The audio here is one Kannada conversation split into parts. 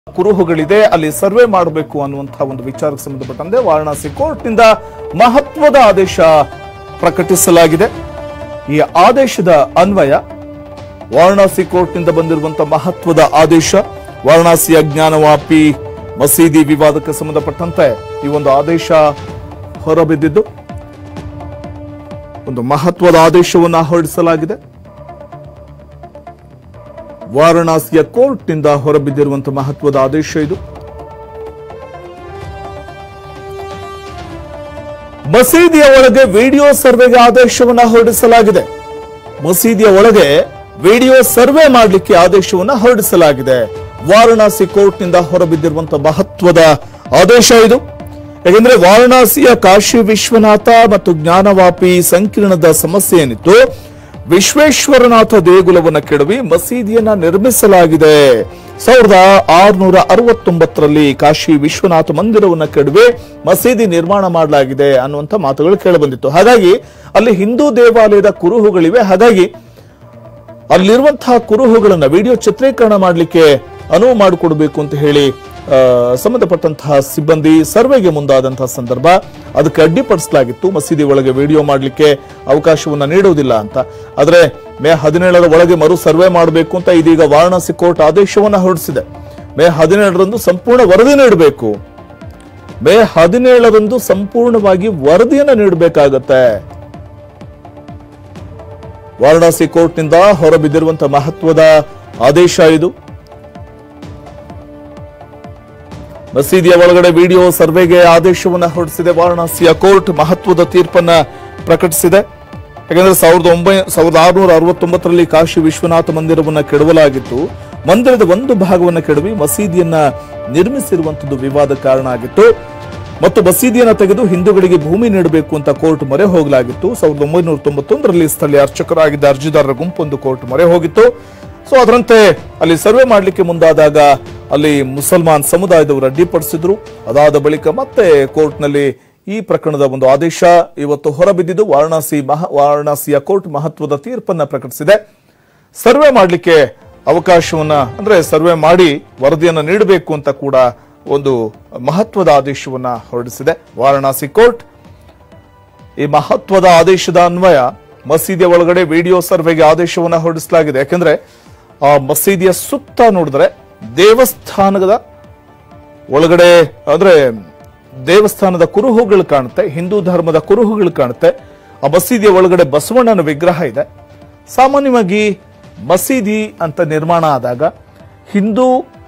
ಕುರುಹುಗಳಿದೆ ಅಲ್ಲಿ ಸರ್ವೆ ಮಾಡಬೇಕು ಅನ್ನುವಂತಹ ಒಂದು ವಿಚಾರಕ್ಕೆ ಸಂಬಂಧಪಟ್ಟಂತೆ ವಾರಣಾಸಿ ಕೋರ್ಟ್ನಿಂದ ಮಹತ್ವದ ಆದೇಶ ಪ್ರಕಟಿಸಲಾಗಿದೆ ಈ ಆದೇಶದ ಅನ್ವಯ ವಾರಣಾಸಿ ಕೋರ್ಟ್ನಿಂದ ಬಂದಿರುವಂತಹ ಮಹತ್ವದ ಆದೇಶ ವಾರಣಾಸಿಯ ಜ್ಞಾನವಾಪಿ ಮಸೀದಿ ವಿವಾದಕ್ಕೆ ಸಂಬಂಧಪಟ್ಟಂತೆ ಈ ಒಂದು ಆದೇಶ ಹೊರಬಿದ್ದಿದ್ದು ಒಂದು ಮಹತ್ವದ ಆದೇಶವನ್ನ ಹೊರಡಿಸಲಾಗಿದೆ ವಾರಣಾಸಿಯ ಕೋರ್ಟ್ನಿಂದ ಹೊರಬಿದ್ದಿರುವಂತಹ ಮಹತ್ವದ ಆದೇಶ ಇದು ಮಸೀದಿಯ ಒಳಗೆ ವಿಡಿಯೋ ಸರ್ವೆಗೆ ಆದೇಶವನ್ನ ಹೊರಡಿಸಲಾಗಿದೆ ಮಸೀದಿಯ ಒಳಗೆ ವಿಡಿಯೋ ಸರ್ವೆ ಮಾಡಲಿಕ್ಕೆ ಆದೇಶವನ್ನ ಹೊರಡಿಸಲಾಗಿದೆ ವಾರಣಾಸಿ ಕೋರ್ಟ್ನಿಂದ ಹೊರಬಿದ್ದಿರುವಂತಹ ಮಹತ್ವದ ಆದೇಶ ಇದು ಯಾಕೆಂದ್ರೆ ವಾರಣಾಸಿಯ ಕಾಶಿ ವಿಶ್ವನಾಥ ಮತ್ತು ಜ್ಞಾನವಾಪಿ ಸಂಕೀರ್ಣದ ಸಮಸ್ಯೆ ಏನಿತ್ತು ವಿಶ್ವೇಶ್ವರನಾಥ ದೇಗುಲವನ್ನ ಕೆಡವಿ ಮಸೀದಿಯನ್ನ ನಿರ್ಮಿಸಲಾಗಿದೆ ಸಾವಿರದ ಆರುನೂರ ಅರವತ್ತೊಂಬತ್ತರಲ್ಲಿ ಕಾಶಿ ವಿಶ್ವನಾಥ ಮಂದಿರವನ್ನ ಕೆಡವಿ ಮಸೀದಿ ನಿರ್ಮಾಣ ಮಾಡಲಾಗಿದೆ ಅನ್ನುವಂಥ ಮಾತುಗಳು ಕೇಳಿಬಂದಿತ್ತು ಹಾಗಾಗಿ ಅಲ್ಲಿ ಹಿಂದೂ ದೇವಾಲಯದ ಕುರುಹುಗಳಿವೆ ಹಾಗಾಗಿ ಅಲ್ಲಿರುವಂತಹ ಕುರುಹುಗಳನ್ನ ವಿಡಿಯೋ ಚಿತ್ರೀಕರಣ ಮಾಡಲಿಕ್ಕೆ ಅನುವು ಮಾಡಿಕೊಡ್ಬೇಕು ಅಂತ ಹೇಳಿ ಆ, ಸಂಬಂಧಪಟ್ಟಂತಹ ಸಿಬ್ಬಂದಿ ಸರ್ವೆಗೆ ಮುಂದಾದಂತಹ ಸಂದರ್ಭ ಅದಕ್ಕೆ ಅಡ್ಡಿಪಡಿಸಲಾಗಿತ್ತು ಮಸೀದಿ ಒಳಗೆ ವಿಡಿಯೋ ಮಾಡಲಿಕ್ಕೆ ಅವಕಾಶವನ್ನ ನೀಡುವುದಿಲ್ಲ ಅಂತ ಆದ್ರೆ ಮೇ ಹದಿನೇಳರ ಒಳಗೆ ಮರು ಸರ್ವೆ ಮಾಡಬೇಕು ಅಂತ ಇದೀಗ ವಾರಣಾಸಿ ಕೋರ್ಟ್ ಆದೇಶವನ್ನ ಹೊರಡಿಸಿದೆ ಮೇ ಹದಿನೇಳರಂದು ಸಂಪೂರ್ಣ ವರದಿ ನೀಡಬೇಕು ಮೇ ಹದಿನೇಳರಂದು ಸಂಪೂರ್ಣವಾಗಿ ವರದಿಯನ್ನ ನೀಡಬೇಕಾಗತ್ತೆ ವಾರಣಾಸಿ ಕೋರ್ಟ್ನಿಂದ ಹೊರಬಿದ್ದಿರುವಂತಹ ಮಹತ್ವದ ಆದೇಶ ಇದು ಮಸೀದಿಯ ಒಳಗಡೆ ವಿಡಿಯೋ ಸರ್ವೆಗೆ ಆದೇಶವನ್ನ ಹೊರಡಿಸಿದೆ ವಾರಣಾಸಿಯ ಕೋರ್ಟ್ ಮಹತ್ವದ ತೀರ್ಪನ್ನ ಪ್ರಕಟಿಸಿದೆ ಯಾಕಂದ್ರೆ ಸಾವಿರದ ಒಂಬೈ ಸಾವಿರದ ಆರುನೂರ ಅರವತ್ತೊಂಬತ್ತರಲ್ಲಿ ಕಾಶಿ ವಿಶ್ವನಾಥ ಮಂದಿರವನ್ನ ಕೆಡವಲಾಗಿತ್ತು ಮಂದಿರದ ಒಂದು ಭಾಗವನ್ನ ಕೆಡವಿ ಮಸೀದಿಯನ್ನ ನಿರ್ಮಿಸಿರುವಂತದ್ದು ವಿವಾದ ಕಾರಣ ಆಗಿತ್ತು ಮತ್ತು ಮಸೀದಿಯನ್ನ ತೆಗೆದು ಹಿಂದೂಗಳಿಗೆ ಭೂಮಿ ನೀಡಬೇಕು ಅಂತ ಕೋರ್ಟ್ ಮೊರೆ ಹೋಗಲಾಗಿತ್ತು ಸಾವಿರದ ಒಂಬೈನೂರ ತೊಂಬತ್ತೊಂದರಲ್ಲಿ ಸ್ಥಳೀಯ ಅರ್ಚಕರಾಗಿದ್ದ ಅರ್ಜಿದಾರರ ಗುಂಪೊಂದು ಕೋರ್ಟ್ ಮೊರೆ ಹೋಗಿತ್ತು ಸೊ ಅದರಂತೆ ಅಲ್ಲಿ ಸರ್ವೆ ಮಾಡಲಿಕ್ಕೆ ಮುಂದಾದಾಗ ಅಲ್ಲಿ ಮುಸಲ್ಮಾನ್ ಸಮುದಾಯದವರು ಅಡ್ಡಿಪಡಿಸಿದ್ರು ಅದಾದ ಬಳಿಕ ಮತ್ತೆ ಕೋರ್ಟ್ನಲ್ಲಿ ಈ ಪ್ರಕರಣದ ಒಂದು ಆದೇಶ ಇವತ್ತು ಹೊರಬಿದ್ದಿದ್ದು ವಾರಣಾಸಿ ಮಹ ವಾರಣಾಸಿಯ ಕೋರ್ಟ್ ಮಹತ್ವದ ತೀರ್ಪನ್ನ ಪ್ರಕಟಿಸಿದೆ ಸರ್ವೆ ಮಾಡಲಿಕ್ಕೆ ಅವಕಾಶವನ್ನ ಅಂದ್ರೆ ಸರ್ವೆ ಮಾಡಿ ವರದಿಯನ್ನ ನೀಡಬೇಕು ಅಂತ ಕೂಡ ಒಂದು ಮಹತ್ವದ ಆದೇಶವನ್ನ ಹೊರಡಿಸಿದೆ ವಾರಣಾಸಿ ಕೋರ್ಟ್ ಈ ಮಹತ್ವದ ಆದೇಶದ ಅನ್ವಯ ಮಸೀದಿಯ ಒಳಗಡೆ ವಿಡಿಯೋ ಸರ್ವೆಗೆ ಆದೇಶವನ್ನ ಹೊರಡಿಸಲಾಗಿದೆ ಯಾಕಂದ್ರೆ ಆ ಮಸೀದಿಯ ಸುತ್ತ ನೋಡಿದ್ರೆ ದೇವಸ್ಥಾನದ ಒಳಗಡೆ ಅಂದ್ರೆ ದೇವಸ್ಥಾನದ ಕುರುಹುಗಳು ಕಾಣುತ್ತೆ ಹಿಂದೂ ಧರ್ಮದ ಕುರುಹುಗಳು ಕಾಣುತ್ತೆ ಆ ಮಸೀದಿಯ ಒಳಗಡೆ ಬಸವಣ್ಣನ ವಿಗ್ರಹ ಇದೆ ಸಾಮಾನ್ಯವಾಗಿ ಮಸೀದಿ ಅಂತ ನಿರ್ಮಾಣ ಆದಾಗ ಹಿಂದೂ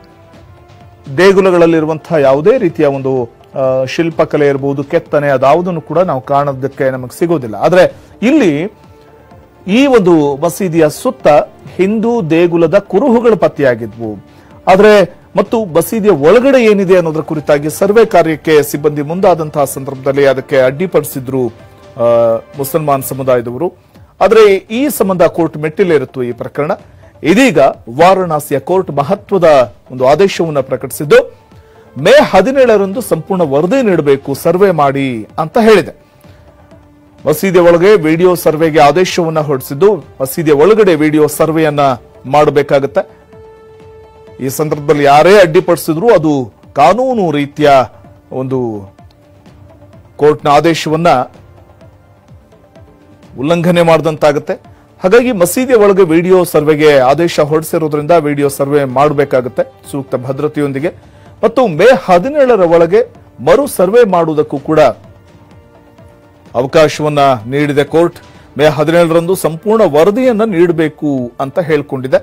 ದೇಗುಲಗಳಲ್ಲಿರುವಂತಹ ಯಾವುದೇ ರೀತಿಯ ಒಂದು ಆ, ಶಿಲ್ಪಕಲೆ ಇರಬಹುದು ಕೆತ್ತನೆ ಅದಾವುದನ್ನು ಕೂಡ ನಾವು ಕಾಣೋದಕ್ಕೆ ನಮಗೆ ಸಿಗೋದಿಲ್ಲ ಆದ್ರೆ ಇಲ್ಲಿ ಈ ಒಂದು ಮಸೀದಿಯ ಸುತ್ತ ಹಿಂದೂ ದೇಗುಲದ ಕುರುಹುಗಳು ಪತ್ತೆಯಾಗಿದ್ವು ಆದ್ರೆ ಮತ್ತು ಮಸೀದಿಯ ಒಳಗಡೆ ಏನಿದೆ ಅನ್ನೋದರ ಕುರಿತಾಗಿ ಸರ್ವೆ ಕಾರ್ಯಕ್ಕೆ ಸಿಬ್ಬಂದಿ ಮುಂದಾದಂತಹ ಸಂದರ್ಭದಲ್ಲಿ ಅದಕ್ಕೆ ಅಡ್ಡಿಪಡಿಸಿದ್ರು ಆ, ಮುಸಲ್ಮಾನ್ ಸಮುದಾಯದವರು ಆದ್ರೆ ಈ ಸಂಬಂಧ ಕೋರ್ಟ್ ಮೆಟ್ಟಿಲೇರಿತ್ತು ಈ ಪ್ರಕರಣ ಇದೀಗ ವಾರಣಾಸಿಯ ಕೋರ್ಟ್ ಮಹತ್ವದ ಒಂದು ಆದೇಶವನ್ನು ಪ್ರಕಟಿಸಿದ್ದು ಮೇ ಹದಿನೇಳರಂದು ಸಂಪೂರ್ಣ ವರದಿ ನೀಡಬೇಕು ಸರ್ವೆ ಮಾಡಿ ಅಂತ ಹೇಳಿದೆ ಮಸೀದಿಯ ಒಳಗೆ ವಿಡಿಯೋ ಸರ್ವೆಗೆ ಆದೇಶವನ್ನ ಹೊರಡಿಸಿದ್ದು ಮಸೀದಿಯ ಒಳಗಡೆ ವಿಡಿಯೋ ಸರ್ವೆಯನ್ನ ಮಾಡಬೇಕಾಗತ್ತೆ ಈ ಸಂದರ್ಭದಲ್ಲಿ ಯಾರೇ ಅಡ್ಡಿಪಡಿಸಿದ್ರು ಅದು ಕಾನೂನು ರೀತಿಯ ಒಂದು ಕೋರ್ಟ್ನ ಆದೇಶವನ್ನ ಉಲ್ಲಂಘನೆ ಮಾಡಿದಂತಾಗುತ್ತೆ ಹಾಗಾಗಿ ಮಸೀದಿಯ ಒಳಗೆ ವಿಡಿಯೋ ಸರ್ವೆಗೆ ಆದೇಶ ಹೊರಡಿಸಿರೋದ್ರಿಂದ ವಿಡಿಯೋ ಸರ್ವೆ ಮಾಡಬೇಕಾಗುತ್ತೆ ಸೂಕ್ತ ಭದ್ರತೆಯೊಂದಿಗೆ ಮತ್ತು ಮೇ ಹದಿನೇಳರ ಒಳಗೆ ಮರು ಸರ್ವೆ ಮಾಡುವುದಕ್ಕೂ ಕೂಡ ಅವಕಾಶವನ್ನ ನೀಡಿದೆ ಕೋರ್ಟ್ ಮೇ ಹದಿನೇಳರಂದು ಸಂಪೂರ್ಣ ವರದಿಯನ್ನ ನೀಡಬೇಕು ಅಂತ ಹೇಳ್ಕೊಂಡಿದೆ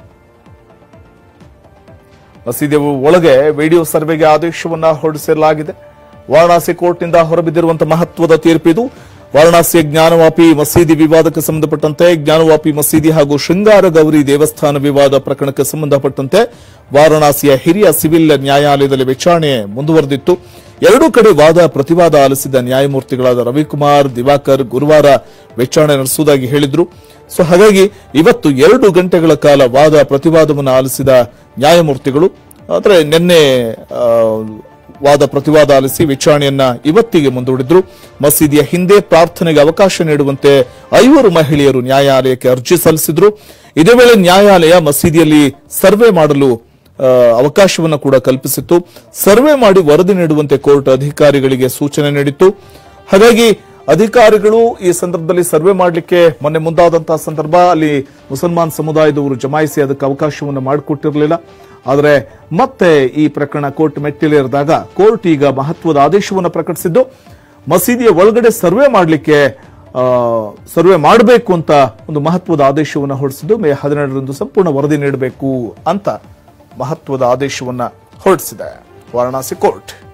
ಮಸೀದಿಯ ಒಳಗೆ ವಿಡಿಯೋ ಸರ್ವೆಗೆ ಆದೇಶವನ್ನ ಹೊರಡಿಸಲಾಗಿದೆ ವಾರಣಾಸಿ ಕೋರ್ಟ್ನಿಂದ ಹೊರಬಿದ್ದಿರುವಂತಹ ಮಹತ್ವದ ತೀರ್ಪಿದು ವಾರಣಾಸಿಯ ಜ್ಞಾನವಾಪಿ ಮಸೀದಿ ವಿವಾದಕ್ಕೆ ಸಂಬಂಧಪಟ್ಟಂತೆ ಜ್ಞಾನವಾಪಿ ಮಸೀದಿ ಹಾಗೂ ಶೃಂಗಾರ ಗೌರಿ ದೇವಸ್ಥಾನ ವಿವಾದ ಪ್ರಕರಣಕ್ಕೆ ಸಂಬಂಧಪಟ್ಟಂತೆ ವಾರಣಾಸಿಯ ಹಿರಿಯ ಸಿವಿಲ್ ನ್ಯಾಯಾಲಯದಲ್ಲಿ ವಿಚಾರಣೆ ಮುಂದುವರೆದಿತ್ತು ಎರಡೂ ಕಡೆ ವಾದ ಪ್ರತಿವಾದ ಆಲಿಸಿದ ನ್ಯಾಯಮೂರ್ತಿಗಳಾದ ರವಿಕುಮಾರ್ ದಿವಾಕರ್ ಗುರುವಾರ ವಿಚಾರಣೆ ನಡೆಸುವುದಾಗಿ ಹೇಳಿದ್ರು ಸೊ ಹಾಗಾಗಿ ಇವತ್ತು ಎರಡು ಗಂಟೆಗಳ ಕಾಲ ವಾದ ಪ್ರತಿವಾದವನ್ನು ಆಲಿಸಿದ ನ್ಯಾಯಮೂರ್ತಿಗಳು ಆದರೆ ನಿನ್ನೆ ಆ, ವಾದ ಪ್ರತಿವಾದ ಆಲಿಸಿ ವಿಚಾರಣೆಯನ್ನ ಇವತ್ತಿಗೆ ಮುಂದೂಡಿದ್ರು ಮಸೀದಿಯ ಹಿಂದೆ ಪ್ರಾರ್ಥನೆಗೆ ಅವಕಾಶ ನೀಡುವಂತೆ ಐವರು ಮಹಿಳೆಯರು ನ್ಯಾಯಾಲಯಕ್ಕೆ ಅರ್ಜಿ ಸಲ್ಲಿಸಿದ್ರು ಇದೇ ವೇಳೆ ನ್ಯಾಯಾಲಯ ಮಸೀದಿಯಲ್ಲಿ ಸರ್ವೆ ಮಾಡಲು ಆ, ಅವಕಾಶವನ್ನು ಕೂಡ ಕಲ್ಪಿಸಿತ್ತು ಸರ್ವೆ ಮಾಡಿ ವರದಿ ನೀಡುವಂತೆ ಕೋರ್ಟ್ ಅಧಿಕಾರಿಗಳಿಗೆ ಸೂಚನೆ ನೀಡಿತ್ತು ಹಾಗಾಗಿ ಅಧಿಕಾರಿಗಳು ಈ ಸಂದರ್ಭದಲ್ಲಿ ಸರ್ವೆ ಮಾಡಲಿಕ್ಕೆ ಮೊನ್ನೆ ಮುಂದಾದಂತಹ ಸಂದರ್ಭ ಅಲ್ಲಿ ಮುಸಲ್ಮಾನ್ ಸಮುದಾಯದವರು ಜಮಾಯಿಸಿ ಅದಕ್ಕೆ ಅವಕಾಶವನ್ನು ಮಾಡಿಕೊಟ್ಟಿರಲಿಲ್ಲ ಆದರೆ ಮತ್ತೆ ಈ ಪ್ರಕರಣ ಕೋರ್ಟ್ ಮೆಟ್ಟಿಲೇರಿದಾಗ ಕೋರ್ಟ್ ಈಗ ಮಹತ್ವದ ಆದೇಶವನ್ನು ಪ್ರಕಟಿಸಿದ್ದು ಮಸೀದಿಯ ಒಳಗಡೆ ಸರ್ವೆ ಮಾಡಲಿಕ್ಕೆ ಸರ್ವೆ ಮಾಡಬೇಕು ಅಂತ ಒಂದು ಮಹತ್ವದ ಆದೇಶವನ್ನು ಹೊರಡಿಸಿದ್ದು ಮೇ ಹದಿನೆರಡರಂದು ಸಂಪೂರ್ಣ ವರದಿ ನೀಡಬೇಕು ಅಂತ ಮಹತ್ವದ ಆದೇಶವನ್ನ ಹೊರಡಿಸಿದೆ ವಾರಣಾಸಿ ಕೋರ್ಟ್